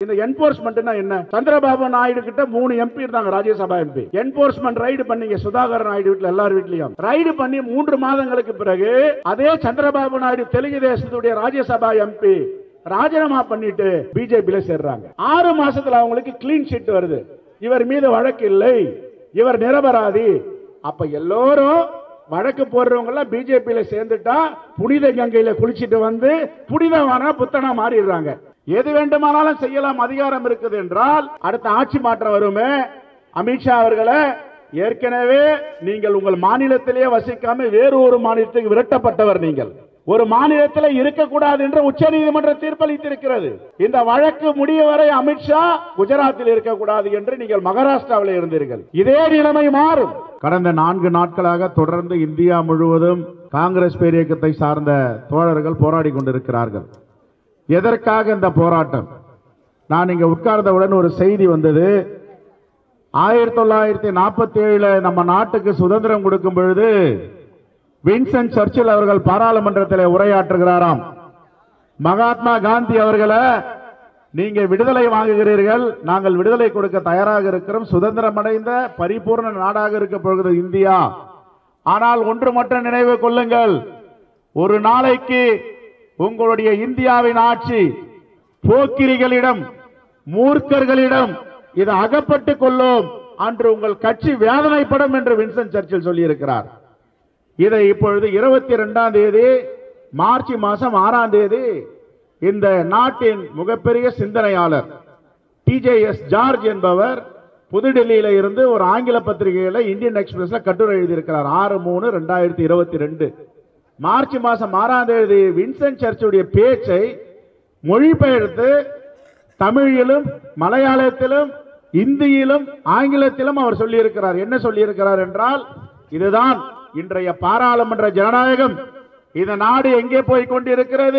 இந்த என்போர்ஸ்மெண்ட்னா என்ன சந்திரபாபு நாயுடு கிட்ட மூணு எம்பி இருந்தாங்க ராஜ்யசபா எம்பி என்போர்ஸ்மெண்ட் ரைடு பண்ணீங்க சுதாகர் நாயுடு வீட்டுல எல்லார் வீட்லயும் ரைடு பண்ணி மூன்று மாதங்களுக்கு பிறகு அதே சந்திரபாபு நாயுடு தெலுங்கு தேசத்துடைய ராஜ்யசபா எம்பி ராஜினாமா பண்ணிட்டு பிஜேபியில சேர்றாங்க ஆறு மாசத்துல அவங்களுக்கு கிளீன் ஷீட் வருது இவர் மீது வழக்கு இல்லை இவர் நிரபராதி அப்ப எல்லோரும் வழக்கு போடுறவங்க எல்லாம் பிஜேபியில சேர்ந்துட்டா புனித கங்கையில குளிச்சிட்டு வந்து புனிதமான புத்தனா மாறிடுறாங்க எது வேண்டுமானாலும் செய்யலாம் அதிகாரம் இருக்குது என்றால் அடுத்த ஆட்சி மாற்றம் வருமே அமித்ஷா அவர்களை ஏற்கனவே நீங்கள் உங்கள் மாநிலத்திலேயே வசிக்காம வேறு ஒரு மாநிலத்துக்கு விரட்டப்பட்டவர் நீங்கள் ஒரு மாநிலத்தில் இருக்கக்கூடாது என்று உச்ச நீதிமன்ற தீர்ப்பளித்திருக்கிறது இந்த வழக்கு முடிய வரை அமித்ஷா குஜராத்தில் இருக்கக்கூடாது என்று நீங்கள் மகாராஷ்டிராவில் இருந்தீர்கள் இதே நிலைமை மாறும் கடந்த நான்கு நாட்களாக தொடர்ந்து இந்தியா முழுவதும் காங்கிரஸ் பேரியக்கத்தை சார்ந்த தோழர்கள் போராடி கொண்டிருக்கிறார்கள் எதற்காக இந்த போராட்டம் நான் இங்க உட்கார்ந்தவுடன் ஒரு செய்தி வந்தது ஆயிரத்தி தொள்ளாயிரத்தி நாற்பத்தி ஏழுல நம்ம நாட்டுக்கு சுதந்திரம் கொடுக்கும் பொழுது வின்சென்ட் சர்ச்சில் அவர்கள் பாராளுமன்றத்தில் உரையாற்றுகிறாராம் மகாத்மா காந்தி அவர்களை நீங்க விடுதலை வாங்குகிறீர்கள் நாங்கள் விடுதலை கொடுக்க தயாராக இருக்கிறோம் சுதந்திரம் அடைந்த பரிபூர்ண நாடாக இருக்க போகிறது இந்தியா ஆனால் ஒன்று மட்டும் நினைவு கொள்ளுங்கள் ஒரு நாளைக்கு உங்களுடைய இந்தியாவின் ஆட்சி போக்கிரிகளிடம் மூர்க்கர்களிடம் இது அகப்பட்டு கொள்ளும் அன்று உங்கள் கட்சி வேதனைப்படும் என்று வின்சென்ட் சர்ச்சில் சொல்லியிருக்கிறார் இதை இப்பொழுது இருபத்தி இரண்டாம் தேதி மார்ச் மாசம் ஆறாம் தேதி இந்த நாட்டின் மிகப்பெரிய சிந்தனையாளர் டிஜேஎஸ் ஜார்ஜ் என்பவர் புதுடெல்லியில இருந்து ஒரு ஆங்கில பத்திரிகையில இந்தியன் எக்ஸ்பிரஸ்ல கட்டுரை எழுதியிருக்கிறார் ஆறு மூணு ரெண்டாயிரத்தி இருபத்தி ரெண்டு மார்ச் மாசம் ஆறாம் தேதி வின்சென்ட் சர்ச்சுடைய பேச்சை மொழிபெயர்த்து தமிழிலும் மலையாளத்திலும் இந்தியிலும் ஆங்கிலத்திலும் அவர் சொல்லியிருக்கிறார் என்ன சொல்லியிருக்கிறார் என்றால் இதுதான் இன்றைய பாராளுமன்ற ஜனநாயகம் இந்த நாடு எங்கே போய் கொண்டிருக்கிறது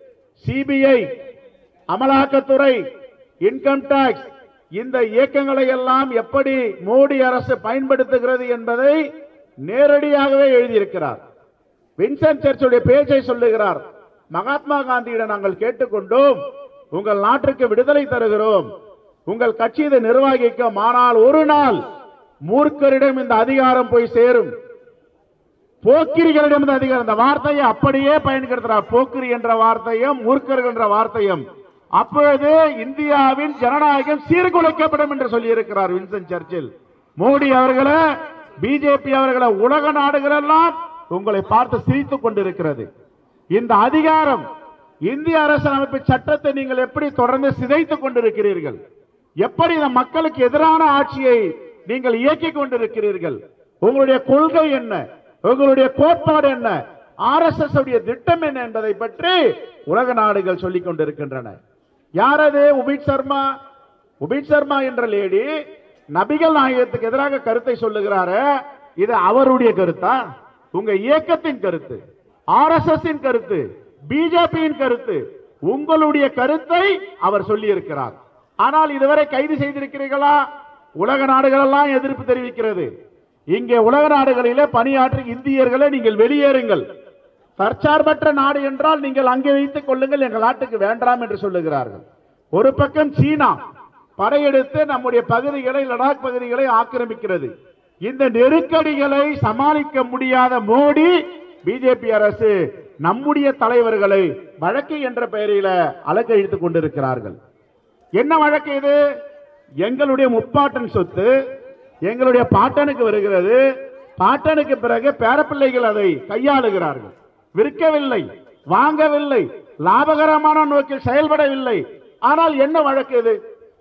சிபிஐ அமலாக்கத்துறை இன்கம் டாக்ஸ் இந்த இயக்கங்களை எல்லாம் எப்படி மோடி அரசு பயன்படுத்துகிறது என்பதை நேரடியாகவே எழுதியிருக்கிறார் வின்சென்ட் சர்ச்சுடைய பேச்சை சொல்லுகிறார் மகாத்மா காந்தியிடம் நாங்கள் கேட்டுக்கொண்டோம் உங்கள் நாட்டிற்கு விடுதலை தருகிறோம் உங்கள் கட்சி இதை நிர்வகிக்கும் ஆனால் ஒரு நாள் மூர்க்கரிடம் இந்த அதிகாரம் போய் சேரும் போக்கிரிகளிடம் இந்த அதிகாரம் இந்த வார்த்தையை அப்படியே பயன்படுத்துறார் போக்கிரி என்ற வார்த்தையும் மூர்க்கர்கள் என்ற வார்த்தையும் அப்பொழுது இந்தியாவின் ஜனநாயகம் சீர்குலைக்கப்படும் என்று சொல்லியிருக்கிறார் வின்சென்ட் சர்ச்சில் மோடி அவர்களை பிஜேபி அவர்களை உலக நாடுகளெல்லாம் உங்களை பார்த்து சிரித்துக் கொண்டிருக்கிறது இந்த அதிகாரம் இந்திய அரசியலமைப்பு சட்டத்தை நீங்கள் எப்படி தொடர்ந்து சிதைத்துக் கொண்டிருக்கிறீர்கள் எப்படி இந்த மக்களுக்கு எதிரான ஆட்சியை நீங்கள் இயக்கிக் கொண்டிருக்கிறீர்கள் உங்களுடைய கொள்கை என்ன உங்களுடைய கோட்பாடு என்ன ஆர் எஸ் எஸ் உடைய திட்டம் என்ன என்பதை பற்றி உலக நாடுகள் சொல்லிக் கொண்டிருக்கின்றன யார் அது உபித் சர்மா உபித் சர்மா என்ற லேடி நபிகள் நாயகத்துக்கு எதிராக கருத்தை சொல்லுகிறாரு இது அவருடைய கருத்தா உங்க இயக்கத்தின் கருத்து ஆர் எஸ் எஸ் கருத்து பிஜேபியின் கருத்து உங்களுடைய கருத்தை அவர் சொல்லி இருக்கிறார் ஆனால் இதுவரை கைது செய்திருக்கிறீர்களா உலக நாடுகள் எல்லாம் எதிர்ப்பு தெரிவிக்கிறது இங்கே உலக நாடுகளிலே பணியாற்றி இந்தியர்களை நீங்கள் வெளியேறுங்கள் தற்சார்பற்ற நாடு என்றால் நீங்கள் அங்கே வைத்துக் கொள்ளுங்கள் எங்கள் நாட்டுக்கு வேண்டாம் என்று சொல்லுகிறார்கள் ஒரு பக்கம் சீனா படையெடுத்து நம்முடைய பகுதிகளை லடாக் பகுதிகளை ஆக்கிரமிக்கிறது இந்த நெருக்கடிகளை சமாளிக்க முடியாத மோடி பிஜேபி அரசு நம்முடைய தலைவர்களை வழக்கு என்ற பெயரில அலக்கழித்துக் கொண்டிருக்கிறார்கள் என்ன வழக்கு இது எங்களுடைய முப்பாட்டன் சொத்து எங்களுடைய பாட்டனுக்கு வருகிறது பாட்டனுக்கு பிறகு பேரப்பிள்ளைகள் அதை கையாளுகிறார்கள் விற்கவில்லை வாங்கவில்லை லாபகரமான நோக்கில் செயல்படவில்லை ஆனால் என்ன வழக்கு இது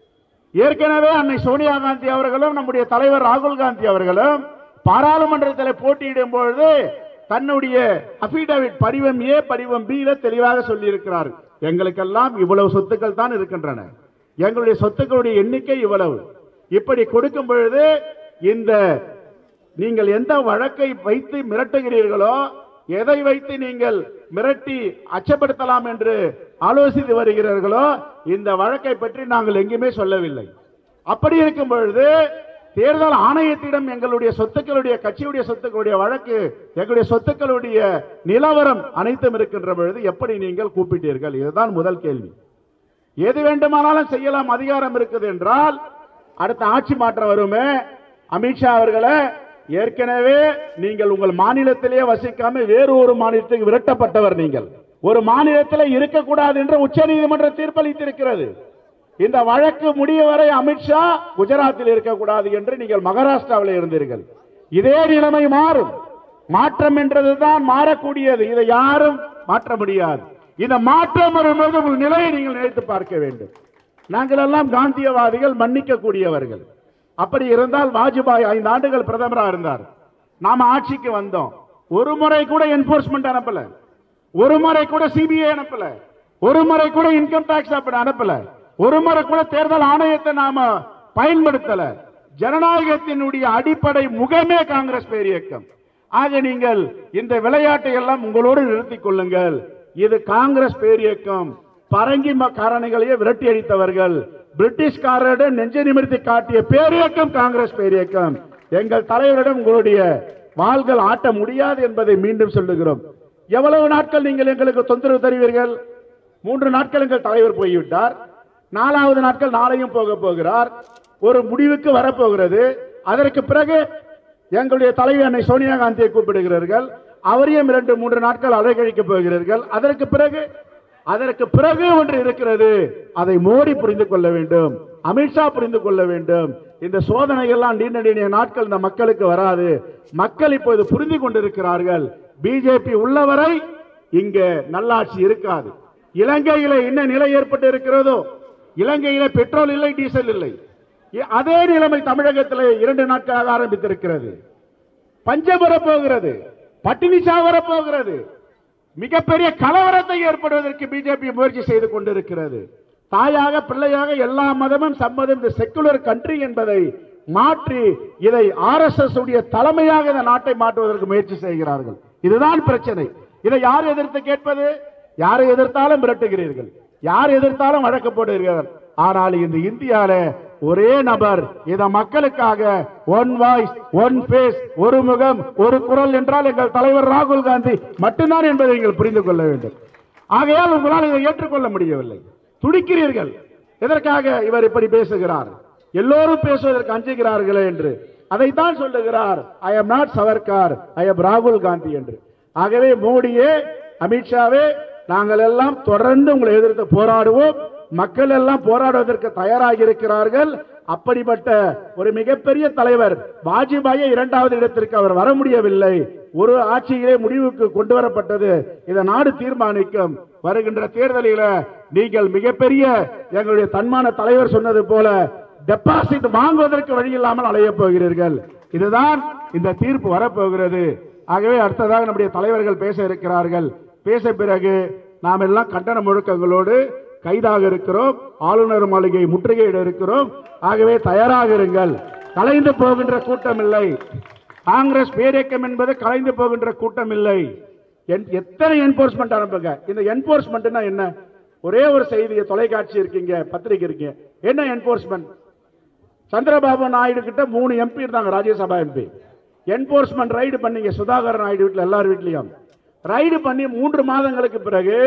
ஏற்கனவே அன்னை சோனியா காந்தி அவர்களும் நம்முடைய தலைவர் ராகுல் காந்தி அவர்களும் பாராளுமன்றத்தில் போட்டியிடும் பொழுது தன்னுடைய அபிடவிட் படிவம் ஏ படிவம் பி தெளிவாக சொல்லியிருக்கிறார் எங்களுக்கெல்லாம் இவ்வளவு சொத்துக்கள் தான் இருக்கின்றன எங்களுடைய சொத்துக்களுடைய எண்ணிக்கை இவ்வளவு இப்படி கொடுக்கும் பொழுது இந்த நீங்கள் எந்த வழக்கை வைத்து மிரட்டுகிறீர்களோ எதை வைத்து நீங்கள் மிரட்டி அச்சப்படுத்தலாம் என்று ஆலோசித்து வருகிறீர்களோ இந்த வழக்கை பற்றி நாங்கள் எங்குமே சொல்லவில்லை அப்படி இருக்கும் பொழுது தேர்தல் ஆணையத்திடம் எங்களுடைய சொத்துக்களுடைய கட்சியுடைய சொத்துக்களுடைய வழக்கு எங்களுடைய சொத்துக்களுடைய நிலவரம் அனைத்தும் இருக்கின்ற பொழுது எப்படி நீங்கள் கூப்பிட்டீர்கள் இதுதான் முதல் கேள்வி எது வேண்டுமானாலும் செய்யலாம் அதிகாரம் இருக்குது என்றால் அடுத்த ஆட்சி மாற்றம் வருமே அமித்ஷா அவர்களே ஏற்கனவே நீங்கள் உங்கள் மாநிலத்திலேயே வசிக்காம வேறு ஒரு மாநிலத்துக்கு விரட்டப்பட்டவர் நீங்கள் ஒரு மாநிலத்தில் இருக்கக்கூடாது என்று உச்சநீதிமன்ற தீர்ப்பளித்திருக்கிறது இந்த வழக்கு முடிய வரை அமித்ஷா குஜராத்தில் இருக்கக்கூடாது என்று நீங்கள் மகாராஷ்டிராவில் இருந்தீர்கள் இதே நிலைமை மாறும் மாற்றம் என்றதுதான் மாறக்கூடியது இதை யாரும் மாற்ற முடியாது இந்த மாற்றம் வரும்போது உங்கள் நிலையை நீங்கள் நினைத்து பார்க்க வேண்டும் நாங்கள் எல்லாம் காந்தியவாதிகள் மன்னிக்க கூடியவர்கள் அப்படி இருந்தால் வாஜ்பாய் ஐந்து ஆண்டுகள் பிரதமராக இருந்தார் நாம ஆட்சிக்கு வந்தோம் ஒரு முறை கூட என்போர்ஸ்மெண்ட் அனுப்பல ஒரு முறை கூட சிபிஐ அனுப்பல ஒரு முறை கூட இன்கம் டாக்ஸ் அப்படி அனுப்பல ஒரு முறை கூட தேர்தல் ஆணையத்தை நாம பயன்படுத்தல ஜனநாயகத்தினுடைய அடிப்படை முகமே காங்கிரஸ் பேர் இயக்கம் ஆக நீங்கள் இந்த விளையாட்டை எல்லாம் உங்களோடு நிறுத்திக் கொள்ளுங்கள் இது காங்கிரஸ் பேர் இயக்கம் பரங்கி ம- காரணிகளையே விரட்டி அடித்தவர்கள் பிரிட்டிஷ்காரரிடம் நெஞ்ச நிமிர்த்தி காட்டிய பேரியக்கம் காங்கிரஸ் பேரியக்கம் எங்கள் தலைவரிடம் உங்களுடைய வாள்கள் ஆட்ட முடியாது என்பதை மீண்டும் சொல்லுகிறோம் எவ்வளவு நாட்கள் நீங்கள் எங்களுக்கு தொந்தரவு தருவீர்கள் மூன்று நாட்கள் எங்கள் தலைவர் போய்விட்டார் நாலாவது நாட்கள் நாளையும் போக போகிறார் ஒரு முடிவுக்கு வரப்போகிறது அதற்கு பிறகு எங்களுடைய தலைவி அன்னை சோனியா காந்தியை கூப்பிடுகிறார்கள் அவரையும் இரண்டு மூன்று நாட்கள் அலைக்கழிக்கப் போகிறீர்கள் அதற்கு பிறகு அதற்கு பிறகு ஒன்று இருக்கிறது அதை மோடி புரிந்து கொள்ள வேண்டும் அமித்ஷா புரிந்து கொள்ள வேண்டும் இந்த சோதனை எல்லாம் நீண்ட நீண்ட நாட்கள் இந்த மக்களுக்கு வராது மக்கள் இப்போது புரிந்து கொண்டிருக்கிறார்கள் பிஜேபி உள்ளவரை இங்க நல்லாட்சி இருக்காது இலங்கையில என்ன நிலை ஏற்பட்டு இருக்கிறதோ இலங்கையில பெட்ரோல் இல்லை டீசல் இல்லை இ- அதே நிலைமை தமிழகத்தில் இரண்டு நாட்களாக ஆரம்பித்திருக்கிறது பஞ்சம் வரப்போகிறது பட்டினி சாவு வரப்போகிறது மிகப்பெரிய கலவரத்தை ஏற்படுவதற்கு பிஜேபி முயற்சி செய்து கொண்டிருக்கிறது தாயாக பிள்ளையாக எல்லா மதமும் சம்மதம் இந்த செக்குலர் கண்ட்ரி என்பதை மாற்றி இதை ஆர்எஸ்எஸ் உடைய தலைமையாக இந்த நாட்டை மாற்றுவதற்கு முயற்சி செய்கிறார்கள் இதுதான் பிரச்சனை இதை யார் எதிர்த்து கேட்பது யாரை எதிர்த்தாலும் மிரட்டுகிறீர்கள் யார் எதிர்த்தாலும் வழக்கு போடுகிறீர்கள் ஆனால் இந்த இந்தியால ஒரே நபர் இந்த மக்களுக்காக ஒன் வாய்ஸ் ஒன் பேஸ் ஒரு முகம் ஒரு குரல் என்றால் எங்கள் தலைவர் ராகுல் காந்தி மட்டும்தான் என்பதை நீங்கள் புரிந்து கொள்ள வேண்டும் ஆகையால் உங்களால் இதை ஏற்றுக்கொள்ள முடியவில்லை துடிக்கிறீர்கள் எதற்காக இவர் இப்படி பேசுகிறார் எல்லோரும் பேசுவதற்கு அஞ்சுகிறார்களே என்று அதைத்தான் சொல்லுகிறார் I am not Savarkar I am ராகுல் காந்தி என்று ஆகவே மோடியே அமித்ஷாவே நாங்கள் எல்லாம் தொடர்ந்து உங்களை எதிர்த்து போராடுவோம் மக்கள் எல்லாம் போராடுவதற்கு தயாராகி இருக்கிறார்கள் அப்படிப்பட்ட ஒரு மிகப்பெரிய தலைவர் வாஜ்பாயை இரண்டாவது இடத்திற்கு அவர் வர முடியவில்லை ஒரு ஆட்சியிலே முடிவுக்கு கொண்டு வரப்பட்டது இந்த நாடு தீர்மானிக்கும் வருகின்ற தேர்தலில நீங்கள் மிகப்பெரிய எங்களுடைய தன்மான தலைவர் சொன்னது போல டெபாசிட் வாங்குவதற்கு வழி இல்லாமல் அலையப் போகிறீர்கள் இதுதான் இந்த தீர்ப்பு வரப்போகிறது ஆகவே அடுத்ததாக நம்முடைய தலைவர்கள் பேச இருக்கிறார்கள் பேச பிறகு நாம் எல்லாம் கண்டன முழக்கங்களோடு கைதாக இருக்கிறோம் ஆளுநர் மாளிகை முற்றுகையிட இருக்கிறோம் ஆகவே தயாராக இருங்கள் கலைந்து போகின்ற கூட்டம் இல்லை காங்கிரஸ் பேரியக்கம் என்பது கலைந்து போகின்ற கூட்டம் இல்லை என்- எத்தனை என்போர்ஸ்மெண்ட் அனுப்புங்க இந்த என்போர்ஸ்மெண்ட்னா என்ன ஒரே ஒரு செய்தியை தொலைக்காட்சி இருக்கீங்க பத்திரிக்கை இருக்கீங்க என்ன என்போர்ஸ்மெண்ட் சந்திரபாபு நாயுடு கிட்ட மூணு எம்பி இருந்தாங்க ராஜ்யசபா எம்பி என்போர்ஸ்மெண்ட் ரைடு பண்ணீங்க சுதாகர் நாயுடு வீட்டில் எல்லார் வீட்லயும் ரைடு பண்ணி மூன்று மாதங்களுக்கு பிறகு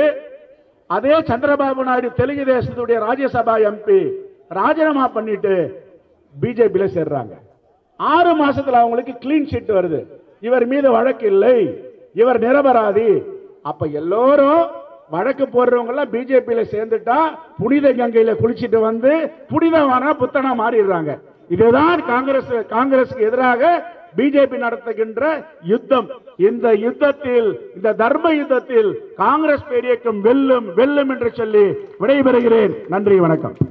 அதே சந்திரபாபு நாயுடு தெலுங்கு தேசத்துடைய ராஜ்யசபா எம்பி ராஜினாமா பண்ணிட்டு பிஜேபியில சேர்றாங்க ஆறு மாசத்துல அவங்களுக்கு கிளீன் ஷீட் வருது இவர் மீது வழக்கு இல்லை இவர் நிரபராதி அப்ப எல்லோரும் வழக்கு போடுறவங்க எல்லாம் பிஜேபியில சேர்ந்துட்டா புனித கங்கையில குளிச்சிட்டு வந்து புனிதமான புத்தனா மாறிடுறாங்க இதுதான் காங்கிரஸ் காங்கிரசுக்கு எதிராக பிஜேபி நடத்துகின்ற யுத்தம் இந்த யுத்தத்தில் இந்த தர்ம யுத்தத்தில் காங்கிரஸ் பேரியக்கம் வெல்லும் வெல்லும் என்று சொல்லி விடைபெறுகிறேன் நன்றி வணக்கம்